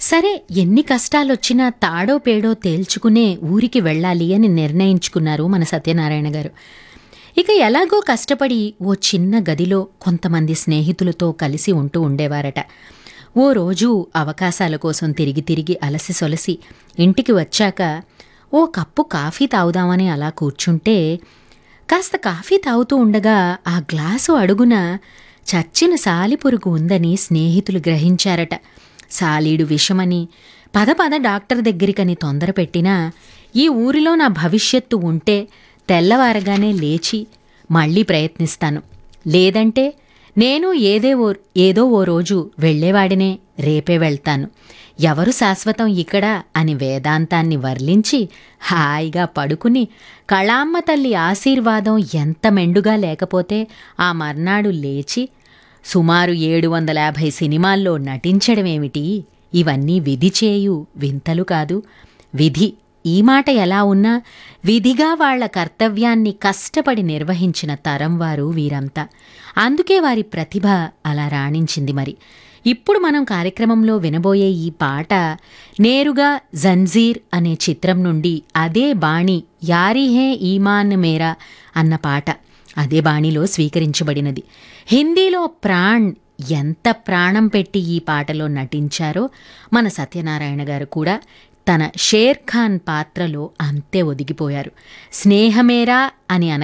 సరే ఎన్ని కష్టాలొచ్చినా తాడో పేడో తేల్చుకునే ఊరికి వెళ్ళాలి అని నిర్ణయించుకున్నారు మన సత్యనారాయణ గారు ఇక ఎలాగో కష్టపడి ఓ చిన్న గదిలో కొంతమంది స్నేహితులతో కలిసి ఉంటూ ఉండేవారట ఓ రోజు అవకాశాల కోసం తిరిగి తిరిగి అలసి సొలసి ఇంటికి వచ్చాక ఓ కప్పు కాఫీ తాగుదామని అలా కూర్చుంటే కాస్త కాఫీ తాగుతూ ఉండగా ఆ గ్లాసు అడుగున చచ్చిన సాలిపురుగు ఉందని స్నేహితులు గ్రహించారట సాలీడు విషమని పద పద డాక్టర్ దగ్గరికని తొందర పెట్టినా ఈ ఊరిలో నా భవిష్యత్తు ఉంటే తెల్లవారగానే లేచి మళ్ళీ ప్రయత్నిస్తాను లేదంటే నేను ఏదే ఓ ఏదో ఓ రోజు వెళ్ళేవాడినే రేపే వెళ్తాను ఎవరు శాశ్వతం ఇక్కడ అని వేదాంతాన్ని వర్లించి హాయిగా పడుకుని కళామ్మ తల్లి ఆశీర్వాదం ఎంత మెండుగా లేకపోతే ఆ మర్నాడు లేచి సుమారు ఏడు వందల యాభై సినిమాల్లో నటించడమేమిటి ఇవన్నీ విధి చేయు వింతలు కాదు విధి ఈ మాట ఎలా ఉన్నా విధిగా వాళ్ల కర్తవ్యాన్ని కష్టపడి నిర్వహించిన తరం వారు వీరంతా అందుకే వారి ప్రతిభ అలా రాణించింది మరి ఇప్పుడు మనం కార్యక్రమంలో వినబోయే ఈ పాట నేరుగా జంజీర్ అనే చిత్రం నుండి అదే బాణి యారీ హే ఈమాన్ మేరా అన్న పాట అదే బాణిలో స్వీకరించబడినది హిందీలో ప్రాణ్ ఎంత ప్రాణం పెట్టి ఈ పాటలో నటించారో మన సత్యనారాయణ గారు కూడా తన షేర్ ఖాన్ పాత్రలో అంతే ఒదిగిపోయారు స్నేహమేరా అని అన